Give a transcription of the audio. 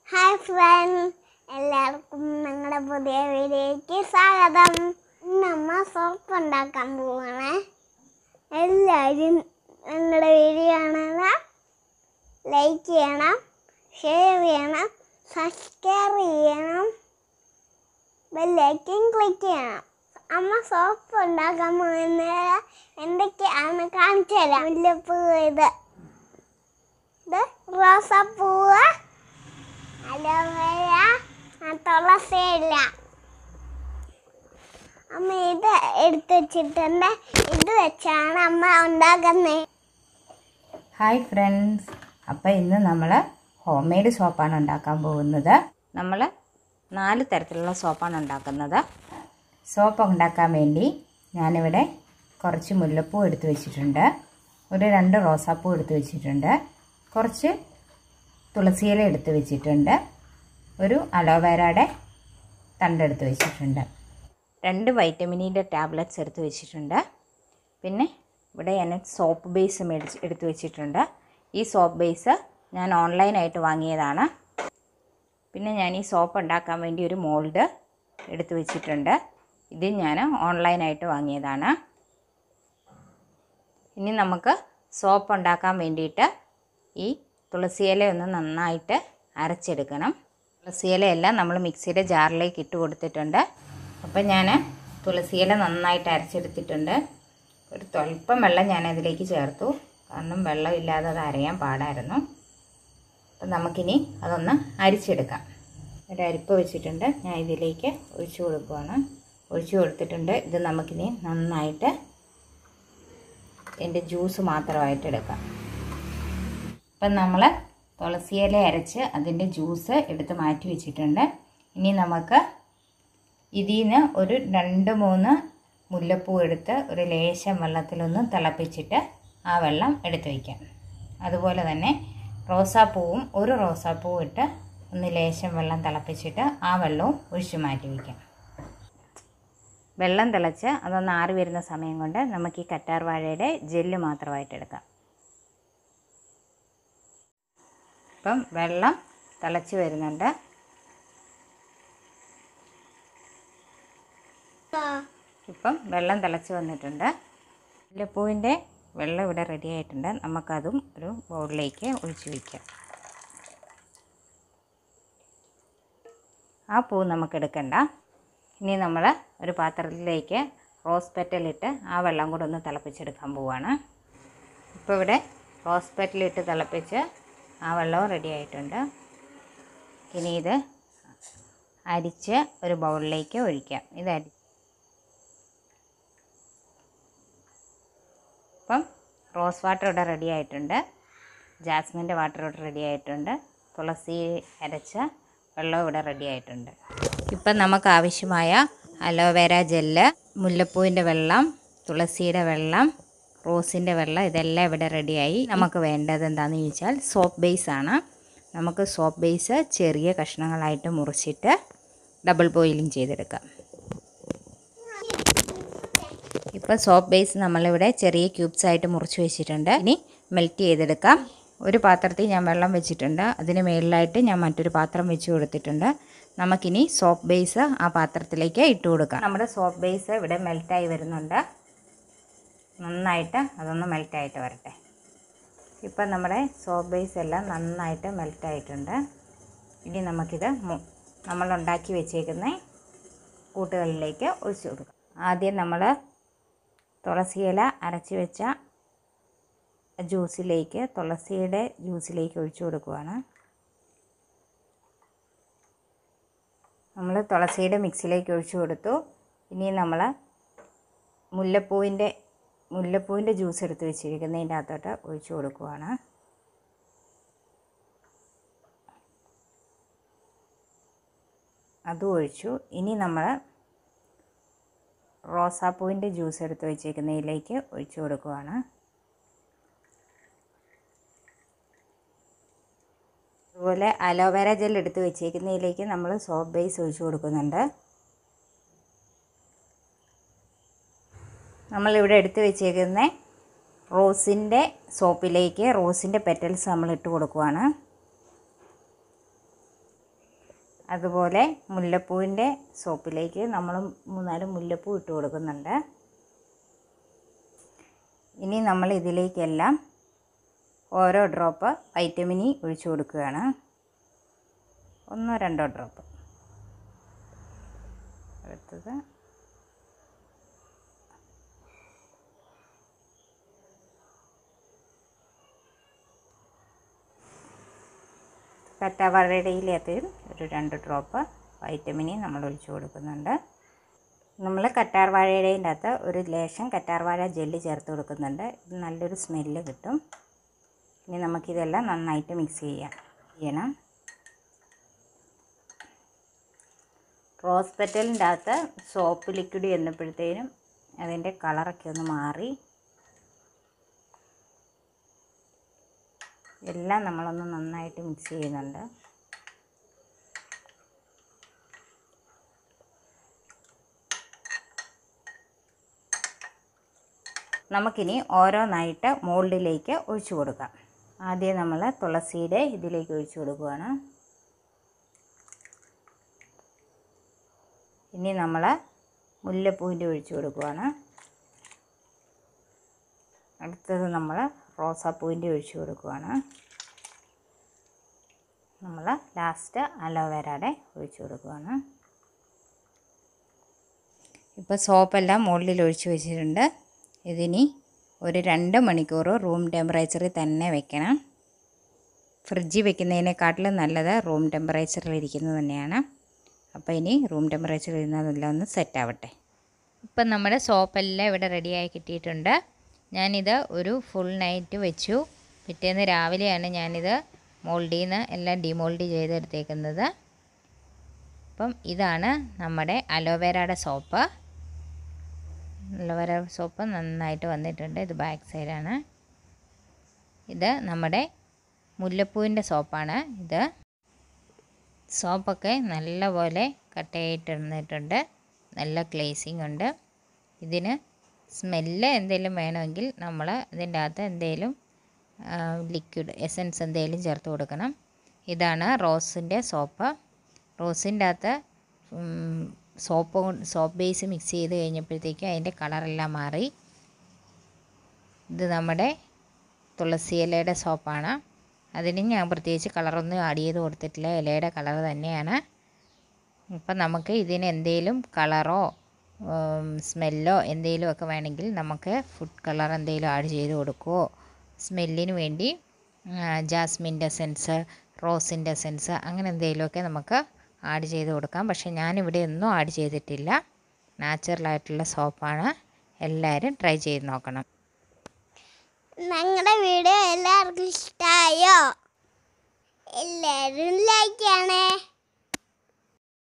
hi front എല്ലാവർക്കും ഞങ്ങളുടെ പുതിയ വീഡിയോയ്ക്ക് സ്വാഗതം ഇന്ന് നമ്മ സോപ്പ് ഉണ്ടാക്കാൻ പോവാണ് എല്ലാവരും ഞങ്ങളുടെ വീഡിയോ കാണണം ലൈക്ക് ചെയ്യണം ഷെയർ ചെയ്യണം സബ്സ്ക്രൈബ് ചെയ്യണം ബെല്ലൈക്കൻ ക്ലിക്ക് ചെയ്യണം അമ്മ സോപ്പ് ഉണ്ടാക്കാൻ പോകുന്നത് എന്തൊക്കെയാണ് കാണിച്ചു തരാം മുല്ലപ്പൂ ഇത് ഇത് റോസാപ്പൂവ് അലോവേര തുളസിയില അമ്മ ഇത് എടുത്ത് വെച്ചിട്ടുണ്ട് ഇത് വെച്ചാണ് അമ്മ ഉണ്ടാക്കുന്നത് ഹായ് ഫ്രണ്ട്സ് അപ്പോൾ ഇന്ന് നമ്മൾ ഹോം മെയ്ഡ് സോപ്പാണ് ഉണ്ടാക്കാൻ പോകുന്നത് നമ്മൾ നാല് തരത്തിലുള്ള സോപ്പാണ് ഉണ്ടാക്കുന്നത് സോപ്പ് ഉണ്ടാക്കാൻ വേണ്ടി ഞാനിവിടെ കുറച്ച് മുല്ലപ്പൂ എടുത്ത് വെച്ചിട്ടുണ്ട് ഒരു രണ്ട് റോസാപ്പൂ എടുത്ത് വെച്ചിട്ടുണ്ട് കുറച്ച് തുളസിയില എടുത്ത് വെച്ചിട്ടുണ്ട് ഒരു അലോവേരയുടെ തണ്ടെടുത്ത് വെച്ചിട്ടുണ്ട് രണ്ട് വൈറ്റമിനിൻ്റെ ടാബ്ലറ്റ്സ് എടുത്ത് വെച്ചിട്ടുണ്ട് പിന്നെ ഇവിടെ ഞാൻ സോപ്പ് ബേസ് മേടിച്ച് എടുത്ത് വെച്ചിട്ടുണ്ട് ഈ സോപ്പ് ബേസ് ഞാൻ ഓൺലൈനായിട്ട് വാങ്ങിയതാണ് പിന്നെ ഞാൻ ഈ സോപ്പ് ഉണ്ടാക്കാൻ വേണ്ടി ഒരു മോൾഡ് എടുത്ത് വെച്ചിട്ടുണ്ട് ഇത് ഞാൻ ഓൺലൈനായിട്ട് വാങ്ങിയതാണ് ഇനി നമുക്ക് സോപ്പ് ഉണ്ടാക്കാൻ വേണ്ടിയിട്ട് ഈ തുളസിയില ഒന്ന് നന്നായിട്ട് അരച്ചെടുക്കണം തുളസിയിലയെല്ലാം നമ്മൾ മിക്സിയുടെ ജാറിലേക്ക് ഇട്ട് കൊടുത്തിട്ടുണ്ട് അപ്പം ഞാൻ തുളസിയില നന്നായിട്ട് അരച്ചെടുത്തിട്ടുണ്ട് ഒരു സ്വല്പം വെള്ളം ഞാൻ അതിലേക്ക് ചേർത്തു കാരണം വെള്ളമില്ലാതെ അത് അരയാൻ പാടായിരുന്നു അപ്പം നമുക്കിനി അതൊന്ന് അരിച്ചെടുക്കാം ഒരു അരിപ്പ് വെച്ചിട്ടുണ്ട് ഞാൻ ഇതിലേക്ക് ഒഴിച്ചു കൊടുക്കുവാണ് ഒഴിച്ചു കൊടുത്തിട്ടുണ്ട് ഇത് നമുക്കിനി നന്നായിട്ട് ഇതിൻ്റെ ജ്യൂസ് മാത്രമായിട്ട് എടുക്കാം അപ്പം നമ്മൾ തുളസിയില അരച്ച് അതിൻ്റെ ജ്യൂസ് എടുത്ത് മാറ്റി വെച്ചിട്ടുണ്ട് ഇനി നമുക്ക് ഇതിൽ നിന്ന് ഒരു രണ്ട് മൂന്ന് മുല്ലപ്പൂ എടുത്ത് ഒരു ലേശം വെള്ളത്തിലൊന്ന് തിളപ്പിച്ചിട്ട് ആ വെള്ളം എടുത്ത് വയ്ക്കാം അതുപോലെ തന്നെ റോസാപ്പൂവും ഒരു റോസാപ്പൂവും ഇട്ട് ഒന്ന് ലേശം വെള്ളം തിളപ്പിച്ചിട്ട് ആ വെള്ളവും ഒഴിച്ചു മാറ്റി വയ്ക്കാം വെള്ളം തിളച്ച് അതൊന്ന് ആറി വരുന്ന സമയം കൊണ്ട് നമുക്ക് ഈ കറ്റാർ വാഴയുടെ ജെല്ല് മാത്രമായിട്ട് എടുക്കാം ഇപ്പം വെള്ളം തിളച്ച് വരുന്നുണ്ട് ഇപ്പം വെള്ളം തിളച്ച് വന്നിട്ടുണ്ട് മുല്ലപ്പൂവിൻ്റെ വെള്ളം ഇവിടെ റെഡി ആയിട്ടുണ്ട് നമുക്കതും ഒരു ബൗളിലേക്ക് ഒഴിച്ച് വയ്ക്കാം ആ പൂ നമുക്ക് എടുക്കണ്ട ഇനി നമ്മൾ ഒരു പാത്രത്തിലേക്ക് റോസ് പെറ്റലിട്ട് ആ വെള്ളം കൂടെ ഒന്ന് തിളപ്പിച്ചെടുക്കാൻ പോവാണ് ഇപ്പോൾ ഇവിടെ റോസ് പെറ്റലിട്ട് തിളപ്പിച്ച് ആ വെള്ളവും റെഡി ആയിട്ടുണ്ട് ഇനി ഇത് അരിച്ച് ഒരു ബൗളിലേക്ക് ഒഴിക്കാം ഇത് അരി ഇപ്പം റോസ് വാട്ടർ ഇവിടെ റെഡി ആയിട്ടുണ്ട് ജാസ്മിൻ്റെ വാട്ടർ ഇവിടെ റെഡി ആയിട്ടുണ്ട് തുളസി അരച്ച വെള്ളം ഇവിടെ റെഡി ആയിട്ടുണ്ട് ഇപ്പം നമുക്ക് ആവശ്യമായ അലോവേര ജെല്ല് മുല്ലപ്പൂവിൻ്റെ വെള്ളം തുളസിയുടെ വെള്ളം റോസിൻ്റെ വെള്ളം ഇതെല്ലാം ഇവിടെ റെഡിയായി നമുക്ക് വേണ്ടത് എന്താണെന്ന് ചോദിച്ചാൽ സോപ്പ് ബേസ് ആണ് നമുക്ക് സോപ്പ് ബേസ് ചെറിയ കഷ്ണങ്ങളായിട്ട് മുറിച്ചിട്ട് ഡബിൾ ബോയിലിംഗ് ചെയ്തെടുക്കാം ഇപ്പോൾ സോപ്പ് ബേസ് നമ്മളിവിടെ ചെറിയ ക്യൂബ്സ് ആയിട്ട് മുറിച്ച് വെച്ചിട്ടുണ്ട് ഇനി മെൽറ്റ് ചെയ്തെടുക്കാം ഒരു പാത്രത്തിൽ ഞാൻ വെള്ളം വെച്ചിട്ടുണ്ട് അതിന് മുകളിലായിട്ട് ഞാൻ മറ്റൊരു പാത്രം വെച്ച് കൊടുത്തിട്ടുണ്ട് നമുക്കിനി സോപ്പ് ബേസ് ആ പാത്രത്തിലേക്ക് ഇട്ട് കൊടുക്കാം നമ്മുടെ സോപ്പ് ബേസ് ഇവിടെ മെൽറ്റായി വരുന്നുണ്ട് നന്നായിട്ട് അതൊന്ന് മെൽറ്റായിട്ട് വരട്ടെ ഇപ്പം നമ്മുടെ സോപ്പ് ബേസ് എല്ലാം നന്നായിട്ട് മെൽറ്റായിട്ടുണ്ട് ഇനി നമുക്കിത് മു- നമ്മൾ ഉണ്ടാക്കി വെച്ചേക്കുന്ന കൂട്ടുകളിലേക്ക് ഒഴിച്ചു കൊടുക്കാം ആദ്യം നമ്മൾ തുളസിയില അരച്ച് വെച്ച ജ്യൂസിലേക്ക് തുളസിയുടെ ജ്യൂസിലേക്ക് ഒഴിച്ചു കൊടുക്കുവാണ് നമ്മൾ തുളസിയുടെ മിക്സിലേക്ക് ഒഴിച്ചു കൊടുത്തു ഇനി നമ്മൾ മുല്ലപ്പൂവിൻ്റെ മുല്ലപ്പൂവിൻ്റെ ജ്യൂസ് എടുത്ത് വെച്ചിരിക്കുന്നതിൻ്റെ അകത്തോട്ട് ഒഴിച്ചു കൊടുക്കുവാണ് അതും ഒഴിച്ചു ഇനി നമ്മൾ റോസാപ്പൂവിൻ്റെ ജ്യൂസ് എടുത്ത് വെച്ചേക്കുന്നതിലേക്ക് ഒഴിച്ചു കൊടുക്കുവാണ് അതുപോലെ അലോവേര ജെൽ എടുത്ത് വെച്ചേക്കുന്നതിലേക്ക് നമ്മൾ സോപ്പ് ബേസ് ഒഴിച്ചു കൊടുക്കുന്നുണ്ട് നമ്മളിവിടെ എടുത്ത് വെച്ചേക്കുന്ന റോസിൻ്റെ സോപ്പിലേക്ക് റോസിൻ്റെ പെറ്റൽസ് നമ്മൾ ഇട്ട് കൊടുക്കുവാണ് അതുപോലെ മുല്ലപ്പൂവിൻ്റെ സോപ്പിലേക്ക് നമ്മൾ മൂന്നാല് മുല്ലപ്പൂ ഇട്ട് കൊടുക്കുന്നുണ്ട് ഇനി നമ്മൾ ഇതിലേക്കെല്ലാം ഓരോ ഡ്രോപ്പ് വൈറ്റമിൻ ഇ ഒഴിച്ചു കൊടുക്കുകയാണ് ഒന്നോ രണ്ടോ ഡ്രോപ്പ് അടുത്തത് കറ്റാവാഴയുടെയിലേക്ക് ഒരു രണ്ട് ഡ്രോപ്പ് വൈറ്റമിൻ ഇ നമ്മൾ ഒഴിച്ചു കൊടുക്കുന്നുണ്ട് നമ്മൾ കറ്റാർ വാഴയുടെതിൻ്റെ അകത്ത് ഒരു ലേശം കറ്റാർ വാഴ ജെല്ല് ചേർത്ത് കൊടുക്കുന്നുണ്ട് ഇത് നല്ലൊരു സ്മെല്ല് കിട്ടും ഇനി നമുക്കിതെല്ലാം നന്നായിട്ട് മിക്സ് ചെയ്യാം ചെയ്യണം റോസ് പെറ്റലിൻ്റെ അകത്ത് സോപ്പ് ലിക്വിഡ് ചെന്നപ്പോഴത്തേനും അതിൻ്റെ കളറൊക്കെ ഒന്ന് മാറി എല്ലാം നമ്മളൊന്ന് നന്നായിട്ട് മിക്സ് ചെയ്യുന്നുണ്ട് നമുക്കിനി ഓരോന്നായിട്ട് മോൾഡിലേക്ക് ഒഴിച്ചു കൊടുക്കാം ആദ്യം നമ്മൾ തുളസിയുടെ ഇതിലേക്ക് ഒഴിച്ചു കൊടുക്കുകയാണ് ഇനി നമ്മൾ മുല്ലപ്പൂവിൻ്റെ ഒഴിച്ചു കൊടുക്കുകയാണ് അടുത്തത് നമ്മൾ റോസാപ്പൂവിൻ്റെ ഒഴിച്ചു കൊടുക്കുകയാണ് നമ്മൾ ലാസ്റ്റ് അലോവേരയുടെ ഒഴിച്ചു കൊടുക്കുകയാണ് ഇപ്പോൾ സോപ്പെല്ലാം മുകളിൽ ഒഴിച്ച് വെച്ചിട്ടുണ്ട് ഇതിനി ഒരു രണ്ട് മണിക്കൂർ റൂം ടെമ്പറേച്ചറിൽ തന്നെ വെക്കണം ഫ്രിഡ്ജിൽ വെക്കുന്നതിനെക്കാട്ടിലും നല്ലത് റൂം ടെമ്പറേച്ചറിൽ ഇരിക്കുന്നത് തന്നെയാണ് അപ്പോൾ ഇനി റൂം ടെമ്പറേച്ചറിൽ ഇരുന്നതെല്ലാം ഒന്ന് സെറ്റ് ആവട്ടെ ഇപ്പം നമ്മുടെ സോപ്പെല്ലാം ഇവിടെ റെഡിയായി കിട്ടിയിട്ടുണ്ട് ഞാനിത് ഒരു ഫുൾ നൈറ്റ് വെച്ചു പിറ്റേന്ന് രാവിലെയാണ് ഞാനിത് മോൾഡിൽ നിന്ന് എല്ലാം ഡിമോൾഡ് ചെയ്തെടുത്തേക്കുന്നത് അപ്പം ഇതാണ് നമ്മുടെ അലോവേരയുടെ സോപ്പ് അലോവേര സോപ്പ് നന്നായിട്ട് വന്നിട്ടുണ്ട് ഇത് ബാക്ക് സൈഡാണ് ഇത് നമ്മുടെ മുല്ലപ്പൂവിൻ്റെ സോപ്പാണ് ഇത് സോപ്പൊക്കെ നല്ലപോലെ കട്ടയായിട്ട് ഇരുന്നിട്ടുണ്ട് നല്ല ഗ്ലേസിങ് ഉണ്ട് ഇതിന് സ്മെല്ല് എന്തെങ്കിലും വേണമെങ്കിൽ നമ്മൾ ഇതിൻ്റെ അകത്ത് എന്തെങ്കിലും ലിക്വിഡ് എസൻസ് എന്തെങ്കിലും ചേർത്ത് കൊടുക്കണം ഇതാണ് റോസിൻ്റെ സോപ്പ് റോസിൻ്റെ അകത്ത് സോപ്പ് സോപ്പ് ബേസ് മിക്സ് ചെയ്ത് കഴിഞ്ഞപ്പോഴത്തേക്കും അതിൻ്റെ കളറെല്ലാം മാറി ഇത് നമ്മുടെ തുളസി ഇലയുടെ സോപ്പാണ് അതിന് ഞാൻ പ്രത്യേകിച്ച് കളറൊന്നും ആഡ് ചെയ്ത് കൊടുത്തിട്ടില്ല ഇലയുടെ കളർ തന്നെയാണ് ഇപ്പം നമുക്ക് ഇതിന് എന്തെങ്കിലും കളറോ സ്മെല്ലോ എന്തെങ്കിലും ഒക്കെ വേണമെങ്കിൽ നമുക്ക് ഫുഡ് കളർ എന്തെങ്കിലും ആഡ് ചെയ്ത് കൊടുക്കുമോ സ്മെല്ലിന് വേണ്ടി ജാസ്മിൻ്റെ സെൻസ് റോസിൻ്റെ സെൻസ് അങ്ങനെ എന്തെങ്കിലുമൊക്കെ നമുക്ക് ആഡ് ചെയ്ത് കൊടുക്കാം പക്ഷേ ഞാനിവിടെ ഒന്നും ആഡ് ചെയ്തിട്ടില്ല നാച്ചുറലായിട്ടുള്ള സോപ്പാണ് എല്ലാവരും ട്രൈ ചെയ്ത് നോക്കണം ഞങ്ങളുടെ വീഡിയോ എല്ലാവർക്കും ഇഷ്ടമായോ എല്ലാവരും ലൈക്ക് ചെയ്യണേ